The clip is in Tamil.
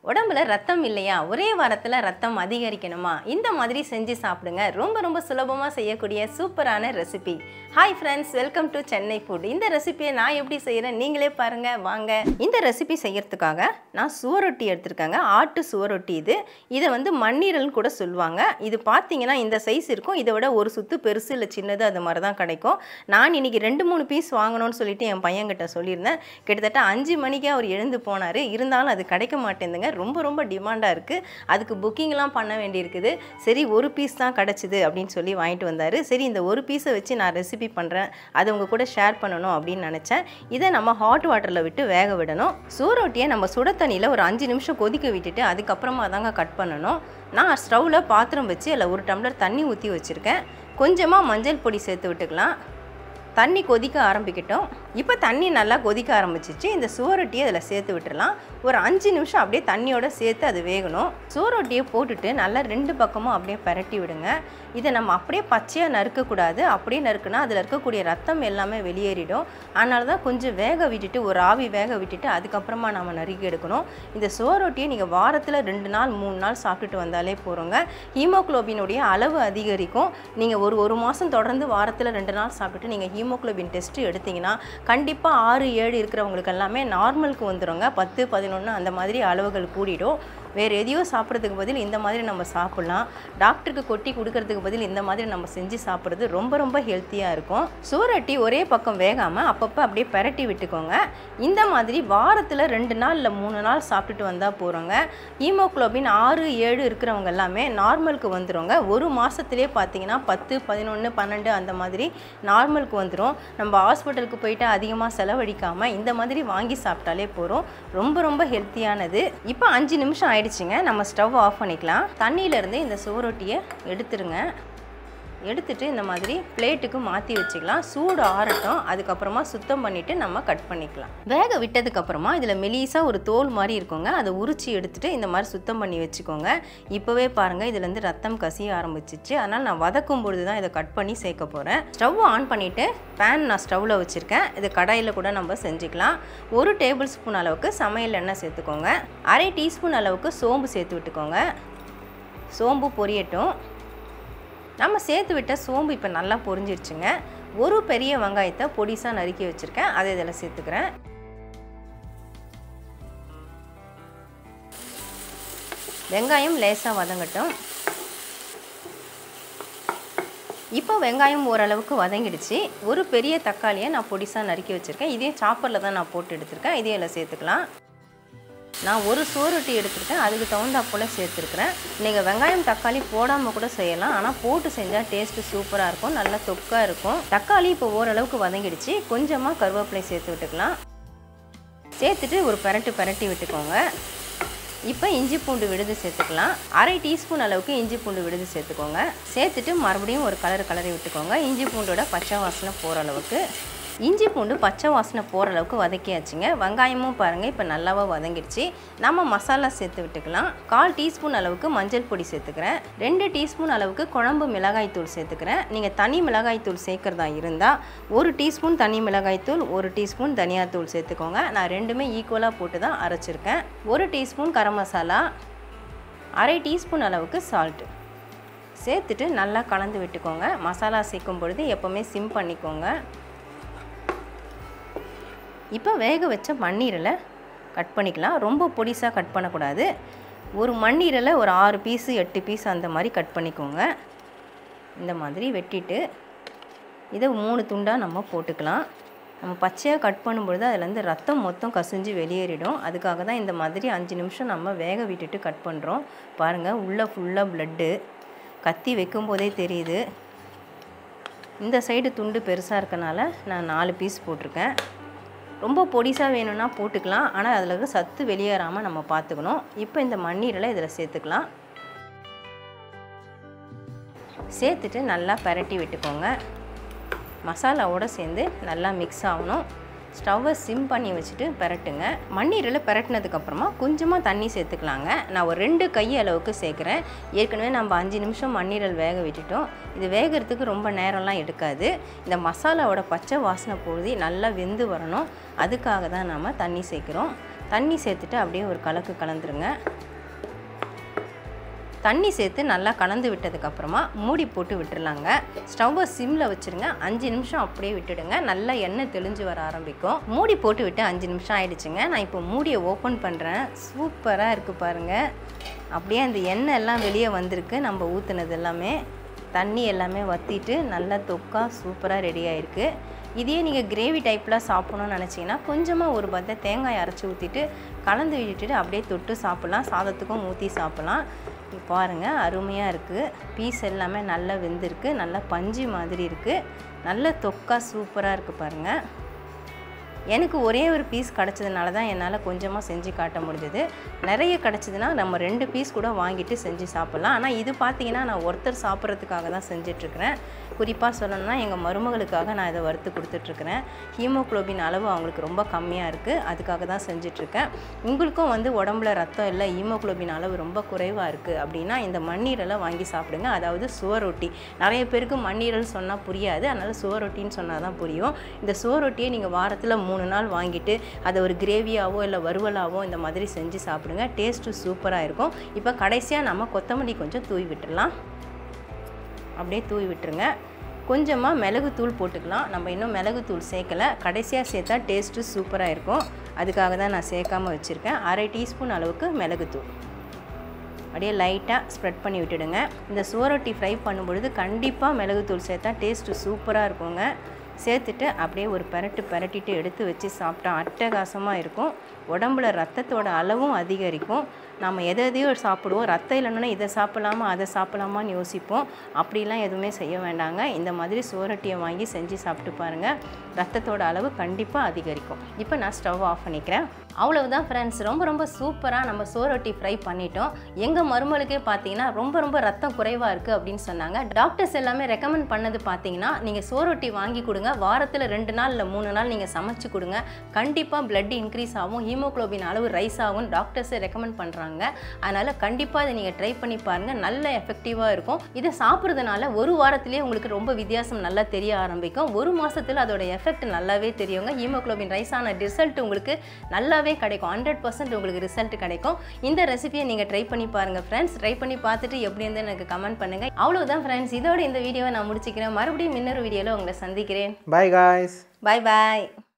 உடம்புல ரத்தம் இல்லையா ஒரே வாரத்தில் ரத்தம் அதிகரிக்கணுமா இந்த மாதிரி செஞ்சு சாப்பிடுங்க ரொம்ப ரொம்ப சுலபமாக செய்யக்கூடிய சூப்பரான recipe hi friends welcome to Chennai food இந்த ரெசிபியை நான் எப்படி செய்கிறேன் நீங்களே பாருங்கள் வாங்க இந்த ரெசிபி செய்யறதுக்காக நான் சுவரொட்டி எடுத்திருக்கேங்க ஆட்டு சுவரொட்டி இது இதை வந்து மண்ணீரல்னு கூட சொல்லுவாங்க இது பார்த்தீங்கன்னா இந்த சைஸ் இருக்கும் இதை விட ஒரு சுத்து பெருசு இல்லை சின்னது அது மாதிரி தான் கிடைக்கும் நான் இன்னைக்கு ரெண்டு மூணு பீஸ் வாங்கணும்னு சொல்லிட்டு என் பையன்கிட்ட சொல்லியிருந்தேன் கிட்டத்தட்ட அஞ்சு மணிக்கே அவர் எழுந்து போனார் இருந்தாலும் அது கிடைக்க மாட்டேங்குதுங்க ரொம்ப ரொம்ப டிமாண்டாக இருக்குது அதுக்கு புக்கிங்லாம் பண்ண வேண்டியிருக்குது சரி ஒரு பீஸ் தான் கிடச்சிது அப்படின்னு சொல்லி வாங்கிட்டு வந்தார் சரி இந்த ஒரு பீஸை வச்சு நான் ரெசிபி பண்ணுறேன் அதை உங்கள் கூட ஷேர் பண்ணணும் அப்படின்னு நினச்சேன் இதை நம்ம ஹாட் வாட்டரில் விட்டு வேக விடணும் சூரொட்டியை நம்ம சுட தண்ணியில் ஒரு அஞ்சு நிமிஷம் கொதிக்க விட்டுட்டு அதுக்கப்புறமா தாங்க கட் பண்ணணும் நான் ஸ்டவ்வில் பாத்திரம் வச்சு அதில் ஒரு டம்ளர் தண்ணி ஊற்றி வச்சுருக்கேன் கொஞ்சமாக மஞ்சள் பொடி சேர்த்து விட்டுக்கலாம் தண்ணி கொதிக்க ஆரம்பிக்கட்டும் இப்போ தண்ணி நல்லா கொதிக்க ஆரம்பிச்சிச்சு இந்த சுவரொட்டியை அதில் சேர்த்து விட்டுறலாம் ஒரு அஞ்சு நிமிஷம் அப்படியே தண்ணியோட சேர்த்து அது வேகணும் சுவரொட்டியை போட்டுட்டு நல்லா ரெண்டு பக்கமும் அப்படியே பரட்டி விடுங்க இதை நம்ம அப்படியே பச்சையாக நறுக்கக்கூடாது அப்படியே நறுக்குனா அதில் இருக்கக்கூடிய ரத்தம் எல்லாமே வெளியேறிடும் அதனால தான் கொஞ்சம் வேக விட்டுட்டு ஒரு ஆவி வேக விட்டுட்டு அதுக்கப்புறமா நம்ம நறுக்கி எடுக்கணும் இந்த சுவரொட்டியை நீங்கள் வாரத்தில் ரெண்டு நாள் மூணு நாள் சாப்பிட்டுட்டு வந்தாலே போகிறோங்க ஹீமோக்ளோபினுடைய அளவு அதிகரிக்கும் நீங்கள் ஒரு ஒரு மாதம் தொடர்ந்து வாரத்தில் ரெண்டு நாள் சாப்பிட்டுட்டு நீங்கள் ஹீமோக்ளோபின் டெஸ்ட்டு எடுத்தீங்கன்னா கண்டிப்பாக ஆறு ஏழு இருக்கிறவங்களுக்கு எல்லாமே நார்மலுக்கு வந்துடுங்க பத்து பதினொன்று அந்த மாதிரி அளவுகள் கூடிடும் வேறு எதையோ சாப்பிட்றதுக்கு பதில் இந்த மாதிரி நம்ம சாப்பிட்லாம் டாக்டருக்கு கொட்டி கொடுக்கறதுக்கு பதில் இந்த மாதிரி நம்ம செஞ்சு சாப்பிட்றது ரொம்ப ரொம்ப ஹெல்த்தியாக இருக்கும் சூரட்டி ஒரே பக்கம் வேகாமல் அப்பப்போ அப்படியே பெரட்டி விட்டுக்கோங்க இந்த மாதிரி வாரத்தில் ரெண்டு நாள் இல்லை மூணு நாள் சாப்பிட்டுட்டு வந்தால் போகிறோங்க ஹீமோக்ளோபின் ஆறு ஏழு இருக்கிறவங்க எல்லாமே நார்மலுக்கு வந்துடுங்க ஒரு மாதத்துலேயே பார்த்தீங்கன்னா பத்து பதினொன்று பன்னெண்டு அந்த மாதிரி நார்மலுக்கு வந்துடும் நம்ம ஹாஸ்பிட்டலுக்கு போயிட்டு அதிகமாக செலவழிக்காமல் இந்த மாதிரி வாங்கி சாப்பிட்டாலே போகிறோம் ரொம்ப ரொம்ப ஹெல்த்தியானது இப்போ அஞ்சு நிமிஷம் ஆயிடுச்சுங்க நம்ம ஸ்டவ் ஆஃப் பண்ணிக்கலாம் தண்ணியிலேருந்து இந்த சுவரொட்டியை எடுத்துருங்க எடுத்துட்டு இந்த மாதிரி பிளேட்டுக்கு மாற்றி வச்சுக்கலாம் சூடு ஆறட்டும் அதுக்கப்புறமா சுத்தம் பண்ணிவிட்டு நம்ம கட் பண்ணிக்கலாம் வேக விட்டதுக்கப்புறமா இதில் மெலிசாக ஒரு தோல் மாதிரி இருக்குங்க அதை உரிச்சு எடுத்துட்டு இந்த மாதிரி சுத்தம் பண்ணி வச்சுக்கோங்க இப்போவே பாருங்கள் இதுலேருந்து ரத்தம் கசிய ஆரம்பிச்சிச்சு அதனால் நான் வதக்கும் பொழுது தான் இதை கட் பண்ணி சேர்க்க போகிறேன் ஸ்டவ் ஆன் பண்ணிவிட்டு பேன் நான் ஸ்டவ்வில் வச்சுருக்கேன் இது கடாயில் கூட நம்ம செஞ்சுக்கலாம் ஒரு டேபிள் ஸ்பூன் அளவுக்கு சமையல் எண்ணெய் சேர்த்துக்கோங்க அரை டீஸ்பூன் அளவுக்கு சோம்பு சேர்த்து விட்டுக்கோங்க சோம்பு பொரியட்டும் நம்ம சேர்த்து விட்ட சோம்பு இப்போ நல்லா பொரிஞ்சிருச்சுங்க ஒரு பெரிய வெங்காயத்தை பொடிசாக நறுக்கி வச்சுருக்கேன் அதை இதில் சேர்த்துக்கிறேன் வெங்காயம் லேசாக வதங்கட்டும் இப்போ வெங்காயம் ஓரளவுக்கு வதங்கிடுச்சு ஒரு பெரிய தக்காளியை நான் பொடிசாக நறுக்கி வச்சுருக்கேன் இதே சாப்பரில் தான் நான் போட்டு எடுத்திருக்கேன் இதே இதில் சேர்த்துக்கலாம் நான் ஒரு சோறுட்டி எடுத்துருக்கேன் அதுக்கு தகுந்தா போல் சேர்த்துருக்குறேன் நீங்கள் வெங்காயம் தக்காளி போடாமல் கூட செய்யலாம் ஆனால் போட்டு செஞ்சால் டேஸ்ட்டு சூப்பராக இருக்கும் நல்லா தொக்காக இருக்கும் தக்காளி இப்போ ஓரளவுக்கு வதங்கிடுச்சு கொஞ்சமாக கருவேப்பிலை சேர்த்து விட்டுக்கலாம் சேர்த்துட்டு ஒரு பரட்டு பரட்டி விட்டுக்கோங்க இப்போ இஞ்சி பூண்டு விழுது சேர்த்துக்கலாம் அரை டீஸ்பூன் அளவுக்கு இஞ்சி பூண்டு விழுது சேர்த்துக்கோங்க சேர்த்துட்டு மறுபடியும் ஒரு கலர் கலரி விட்டுக்கோங்க இஞ்சி பூண்டோட பச்சை வாசனை போகிற அளவுக்கு இஞ்சி பூண்டு பச்சை வாசனை போகிற அளவுக்கு வதக்கியாச்சுங்க வெங்காயமும் பாருங்கள் இப்போ நல்லாவா வதங்கிடுச்சு நம்ம மசாலா சேர்த்து விட்டுக்கலாம் கால் டீஸ்பூன் அளவுக்கு மஞ்சள் பொடி சேர்த்துக்கிறேன் ரெண்டு டீஸ்பூன் அளவுக்கு குழம்பு மிளகாய்த்தூள் சேர்த்துக்கிறேன் நீங்கள் தனி மிளகாய்த்தூள் சேர்க்குறதா இருந்தால் ஒரு டீஸ்பூன் தனி மிளகாய்த்தூள் ஒரு டீஸ்பூன் தனியாத்தூள் சேர்த்துக்கோங்க நான் ரெண்டுமே ஈக்குவலாக போட்டு தான் அரைச்சிருக்கேன் ஒரு டீஸ்பூன் கரம் மசாலா அரை டீஸ்பூன் அளவுக்கு சால்ட்டு சேர்த்துட்டு நல்லா கலந்து விட்டுக்கோங்க மசாலா சேர்க்கும் பொழுது எப்போவுமே சிம் பண்ணிக்கோங்க இப்போ வேக வச்ச மண்ணீரலை கட் பண்ணிக்கலாம் ரொம்ப பொடிசாக கட் பண்ணக்கூடாது ஒரு மண்ணீரலை ஒரு ஆறு பீஸு எட்டு பீஸ் அந்த மாதிரி கட் பண்ணிக்கோங்க இந்த மாதிரி வெட்டிட்டு இதை மூணு துண்டாக நம்ம போட்டுக்கலாம் நம்ம பச்சையாக கட் பண்ணும்பொழுது அதுலேருந்து ரத்தம் மொத்தம் கசிஞ்சு வெளியேறிடும் அதுக்காக தான் இந்த மாதிரி அஞ்சு நிமிஷம் நம்ம வேக விட்டுட்டு கட் பண்ணுறோம் பாருங்கள் உள்ளே ஃபுல்லாக ப்ளட்டு கத்தி வைக்கும்போதே தெரியுது இந்த சைடு துண்டு பெருசாக இருக்கனால நான் நாலு பீஸ் போட்டிருக்கேன் ரொம்ப பொடிசாக வேணும்னா போட்டுக்கலாம் ஆனால் அதில் இருக்க சத்து வெளியேறாமல் நம்ம பார்த்துக்கணும் இப்போ இந்த மண்ணீரலை இதில் சேர்த்துக்கலாம் சேர்த்துட்டு நல்லா பரட்டி விட்டுக்கோங்க மசாலாவோடு சேர்ந்து நல்லா மிக்ஸ் ஆகணும் ஸ்டவ்வை சிம் பண்ணி வச்சுட்டு பெரட்டுங்க மண்ணீரில் பெரட்டினதுக்கப்புறமா கொஞ்சமாக தண்ணி சேர்த்துக்கலாங்க நான் ஒரு ரெண்டு கை அளவுக்கு சேர்க்குறேன் ஏற்கனவே நம்ம அஞ்சு நிமிஷம் மண்ணீரல் வேக விட்டுட்டோம் இது வேகிறதுக்கு ரொம்ப நேரம்லாம் எடுக்காது இந்த மசாலாவோட பச்சை வாசனை பொழுதி நல்லா வெந்து வரணும் அதுக்காக தான் நாம் தண்ணி சேர்க்குறோம் தண்ணி சேர்த்துட்டு அப்படியே ஒரு கலக்கு கலந்துருங்க தண்ணி சேர்த்து நல்லா கலந்து விட்டதுக்கப்புறமா மூடி போட்டு விட்டுறலாங்க ஸ்டவ்வை சிம்மில் வச்சுருங்க அஞ்சு நிமிஷம் அப்படியே விட்டுடுங்க நல்லா எண்ணெய் தெளிஞ்சு வர ஆரம்பிக்கும் மூடி போட்டு விட்டு அஞ்சு நிமிஷம் ஆயிடுச்சுங்க நான் இப்போ மூடியை ஓப்பன் பண்ணுறேன் சூப்பராக இருக்குது பாருங்கள் அப்படியே அந்த எண்ணெய் எல்லாம் வெளியே வந்திருக்கு நம்ம ஊற்றுனது எல்லாமே தண்ணி எல்லாமே வற்றிட்டு நல்லா தொக்கா சூப்பராக ரெடி ஆயிருக்கு இதே நீங்கள் கிரேவி டைப்பில் சாப்பிடணும்னு நினச்சிங்கன்னா கொஞ்சமாக ஒரு பத்தை தேங்காய் அரைச்சி ஊற்றிட்டு கலந்து விட்டுட்டு அப்படியே தொட்டு சாப்பிட்லாம் சாதத்துக்கும் ஊற்றி சாப்பிட்லாம் இப்போ பாருங்கள் அருமையாக இருக்குது பீஸ் எல்லாமே நல்லா வெந்திருக்கு நல்லா பஞ்சு மாதிரி இருக்குது நல்ல தொக்கா சூப்பராக இருக்குது பாருங்கள் எனக்கு ஒரே ஒரு பீஸ் கிடச்சதுனால தான் என்னால் கொஞ்சமாக செஞ்சு காட்ட முடிஞ்சது நிறைய கிடச்சதுன்னா நம்ம ரெண்டு பீஸ் கூட வாங்கிட்டு செஞ்சு சாப்பிட்லாம் ஆனால் இது பார்த்தீங்கன்னா நான் ஒருத்தர் சாப்பிட்றதுக்காக தான் செஞ்சிட்ருக்கிறேன் குறிப்பாக சொல்லணும்னா எங்கள் மருமகளுக்காக நான் இதை வறுத்து கொடுத்துட்ருக்குறேன் ஹீமோக்ளோபின் அளவு அவங்களுக்கு ரொம்ப கம்மியாக இருக்குது அதுக்காக தான் செஞ்சிட்ருக்கேன் உங்களுக்கும் வந்து உடம்புல ரத்தம் இல்லை ஹீமோக்ளோபின் அளவு ரொம்ப குறைவாக இருக்குது அப்படின்னா இந்த மண்ணீரலை வாங்கி சாப்பிடுங்க அதாவது சுவரொட்டி நிறைய பேருக்கு மண்ணீரல் சொன்னால் புரியாது அதனால் சுவரொட்டின்னு சொன்னால் தான் புரியும் இந்த சுவரொட்டியை நீங்கள் வாரத்தில் மூணு நாள் வாங்கிட்டு அதை ஒரு கிரேவியாவோ இல்லை வறுவலாவோ இந்த மாதிரி செஞ்சு சாப்பிடுங்க டேஸ்ட்டு சூப்பராக இருக்கும் இப்போ கடைசியாக நம்ம கொத்தமல்லி கொஞ்சம் தூவி விட்டுடலாம் அப்படியே தூவி விட்டுருங்க கொஞ்சமாக மிளகுத்தூள் போட்டுக்கலாம் நம்ம இன்னும் மிளகுத்தூள் சேர்க்கலை கடைசியாக சேர்த்தா டேஸ்ட்டு சூப்பராக இருக்கும் அதுக்காக தான் நான் சேர்க்காம வச்சுருக்கேன் அரை டீஸ்பூன் அளவுக்கு மிளகுத்தூள் அப்படியே லைட்டாக ஸ்ப்ரெட் பண்ணி விட்டுடுங்க இந்த சோரொட்டி ஃப்ரை பண்ணும்பொழுது கண்டிப்பாக மிளகுத்தூள் சேர்த்தா டேஸ்ட்டு சூப்பராக இருக்குங்க சேர்த்துட்டு அப்படியே ஒரு பெரட்டு பெரட்டிட்டு எடுத்து வச்சு சாப்பிட்டா அட்டகாசமாக இருக்கும் உடம்புல ரத்தத்தோட அளவும் அதிகரிக்கும் நம்ம எதை எதையோ சாப்பிடுவோம் ரத்தம் இல்லைன்னா இதை சாப்பிடலாமா அதை சாப்பிடலாமான்னு யோசிப்போம் அப்படிலாம் எதுவுமே செய்ய வேண்டாங்க இந்த மாதிரி சோரட்டியை வாங்கி செஞ்சு சாப்பிட்டு பாருங்கள் ரத்தத்தோட அளவு கண்டிப்பாக அதிகரிக்கும் இப்போ நான் ஸ்டவ் ஆஃப் பண்ணிக்கிறேன் அவ்வளவுதான் ஃப்ரெண்ட்ஸ் ரொம்ப ரொம்ப சூப்பராக நம்ம சோரொட்டி ஃப்ரை பண்ணிட்டோம் எங்கள் மருமகளுக்கே பார்த்தீங்கன்னா ரொம்ப ரொம்ப ரத்தம் குறைவாக இருக்குது அப்படின்னு சொன்னாங்க டாக்டர்ஸ் எல்லாமே ரெக்கமெண்ட் பண்ணது பார்த்தீங்கன்னா நீங்கள் சோரொட்டி வாங்கி கொடுங்க வாரத்தில் ரெண்டு நாள் இல்லை மூணு நாள் நீங்கள் சமைச்சு கொடுங்க கண்டிப்பாக பிளட் இன்க்ரீஸ் ஆகும் ஹீமோக்ளோபின் அளவு ரைஸ் ஆகும் டாக்டர்ஸே ரெக்கமெண்ட் பண்ணுறாங்க அதனால் கண்டிப்பாக இதை நீங்கள் ட்ரை பண்ணி பாருங்கள் நல்ல எஃபெக்டிவாக இருக்கும் இதை சாப்பிட்றதுனால ஒரு வாரத்திலேயே உங்களுக்கு ரொம்ப வித்தியாசம் நல்லா தெரிய ஆரம்பிக்கும் ஒரு மாதத்தில் அதோட எஃபெக்ட் நல்லாவே தெரியுங்க ஹீமோக்ளோபின் ரைஸ் ஆன ரிசல்ட் உங்களுக்கு நல்லாவே கிடைக்கும் ஹண்ட்ரட் பர்சன்ட் உங்களுக்கு ரிசல்ட் கிடைக்கும் இந்த ரெசிபியை நீங்கள் ட்ரை பண்ணி பாருங்கள் ஃப்ரெண்ட்ஸ் ட்ரை பண்ணி பார்த்துட்டு எப்படி இருந்து எனக்கு கமெண்ட் பண்ணுங்கள் அவ்வளோதான் ஃப்ரெண்ட்ஸ் இதோட இந்த வீடியோவை நான் முடிச்சுக்கிறேன் மறுபடியும் இன்னொரு வீடியோவில் உங்களை சந்திக்கிறேன் Bye guys. பாய் பாய்